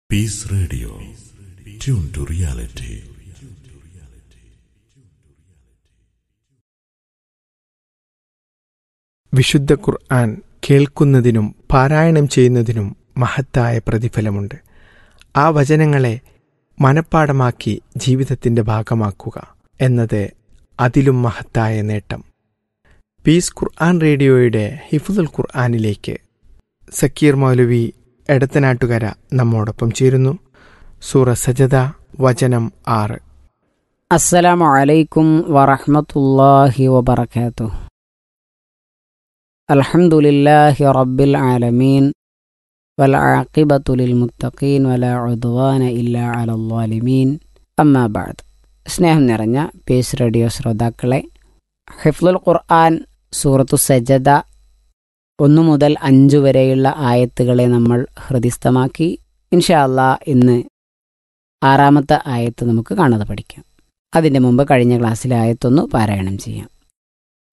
piece radio tune to reality വിശുദ്ധ ഖുർആൻ കേൾക്കുന്നതിനും പാരായണം ചെയ്യുന്നതിനും മഹത്തായ പ്രതിഫലമുണ്ട് ആ വചനങ്ങളെ മനഃപ്പാടമാക്കി ജീവിതത്തിന്റെ ഭാഗമാക്കുക എന്നത് അതിലും മഹത്തായ നേട്ടം പീസ് ഖുർആൻ റേഡിയോയുടെ ഹിഫുദുൽ ഖുർആനിലേക്ക് സക്കീർ മൗലവി എടത്തനാട്ടുകര നമ്മോടൊപ്പം ചേരുന്നു സൂറ സജദ വചനം ആറ് السلام عليكم ورحمة الله وبركاته الحمد لله رب العالمين والعاقبة للمتقين ولا عدوان إلا على الظالمين أما بعد സ്നേഹം നിറഞ്ഞ പീസ് റേഡിയോ ശ്രോതാക്കളെ ഹിഫ്ലുൽ ഖുർആൻ സൂറത്തു സജദ ഒന്നു മുതൽ അഞ്ചു വരെയുള്ള ആയത്തുകളെ നമ്മൾ ഹൃദിസ്ഥമാക്കി ഇൻഷാ അല്ലാ ഇന്ന് ആറാമത്തെ ആയത്ത് നമുക്ക് കാണാതെ പഠിക്കാം അതിൻ്റെ മുമ്പ് കഴിഞ്ഞ ക്ലാസ്സിലെ ആയത്തൊന്ന് പാരായണം ചെയ്യാം